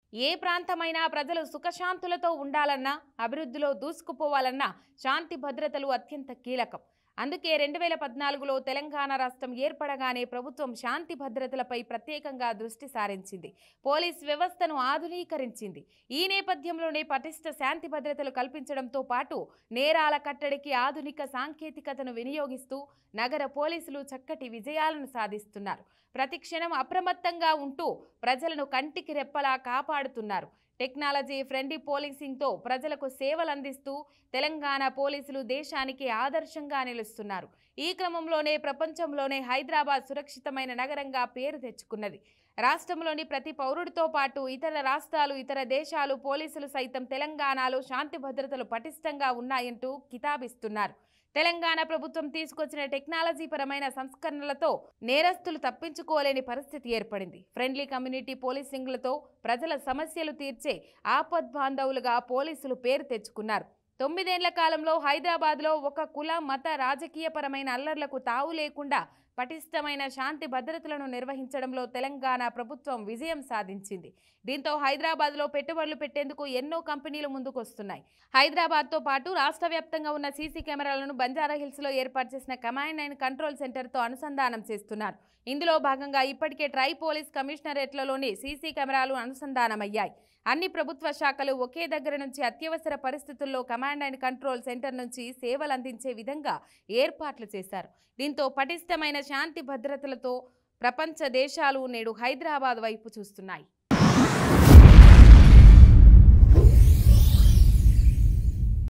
ఏ ప్రాంతమైనా ప్రజలు సుఖశాంతులతో ఉండాలన్నా అభివృద్ధిలో దూసుకుపోవాలన్నా శాంతి భద్రతలు అత్యంత కీలకం అందుకే రెండు వేల పద్నాలుగులో తెలంగాణ రాష్ట్రం ఏర్పడగానే ప్రభుత్వం శాంతి భద్రతలపై ప్రత్యేకంగా దృష్టి సారించింది పోలీస్ వ్యవస్థను ఆధునీకరించింది ఈ నేపథ్యంలోనే పటిష్ట శాంతి భద్రతలు కల్పించడంతో పాటు నేరాల కట్టడికి ఆధునిక సాంకేతికతను వినియోగిస్తూ నగర పోలీసులు చక్కటి విజయాలను సాధిస్తున్నారు ప్రతి క్షణం అప్రమత్తంగా ఉంటూ ప్రజలను కంటికి రెప్పలా కాపాడుతున్నారు టెక్నాలజీ ఫ్రెండ్లీ పోలీసింగ్తో ప్రజలకు సేవలు అందిస్తూ తెలంగాణ పోలీసులు దేశానికి ఆదర్శంగా నిలుస్తున్నారు ఈ క్రమంలోనే ప్రపంచంలోనే హైదరాబాద్ సురక్షితమైన నగరంగా పేరు తెచ్చుకున్నది రాష్ట్రంలోని ప్రతి పౌరుడితో పాటు ఇతర రాష్ట్రాలు ఇతర దేశాలు పోలీసులు సైతం తెలంగాణలో శాంతి భద్రతలు పటిష్టంగా ఉన్నాయంటూ కితాబిస్తున్నారు తెలంగాణ ప్రభుత్వం తీసుకొచ్చిన టెక్నాలజీ పరమైన సంస్కరణలతో నేరస్తులు తప్పించుకోలేని పరిస్థితి ఏర్పడింది ఫ్రెండ్లీ కమ్యూనిటీ పోలీసింగ్లతో ప్రజల సమస్యలు తీర్చే ఆపద్బాంధవులుగా పోలీసులు పేరు తెచ్చుకున్నారు తొమ్మిదేండ్ల కాలంలో హైదరాబాద్లో ఒక కుల మత రాజకీయపరమైన అల్లర్లకు తావు లేకుండా పటిష్టమైన శాంతి భద్రతలను నిర్వహించడంలో తెలంగాణ ప్రభుత్వం విజయం సాధించింది దీంతో హైదరాబాద్లో పెట్టుబడులు పెట్టేందుకు ఎన్నో కంపెనీలు ముందుకొస్తున్నాయి హైదరాబాద్తో పాటు రాష్ట్ర వ్యాప్తంగా ఉన్న సీసీ కెమెరాలను బంజారాహిల్స్లో ఏర్పాటు చేసిన కమాండ్ అండ్ కంట్రోల్ సెంటర్తో అనుసంధానం చేస్తున్నారు ఇందులో భాగంగా ఇప్పటికే ట్రై పోలీస్ కమిషనరేట్లలోని సీసీ కెమెరాలు అనుసంధానమయ్యాయి అన్ని ప్రభుత్వ శాఖలు ఒకే దగ్గర నుంచి అత్యవసర పరిస్థితుల్లో కమాండ్ అండ్ కంట్రోల్ సెంటర్ నుంచి సేవలు అందించే విధంగా ఏర్పాట్లు చేశారు దీంతో పటిష్టమైన శాంతి భద్రతలతో ప్రపంచ దేశాలు నేడు హైదరాబాద్ వైపు చూస్తున్నాయి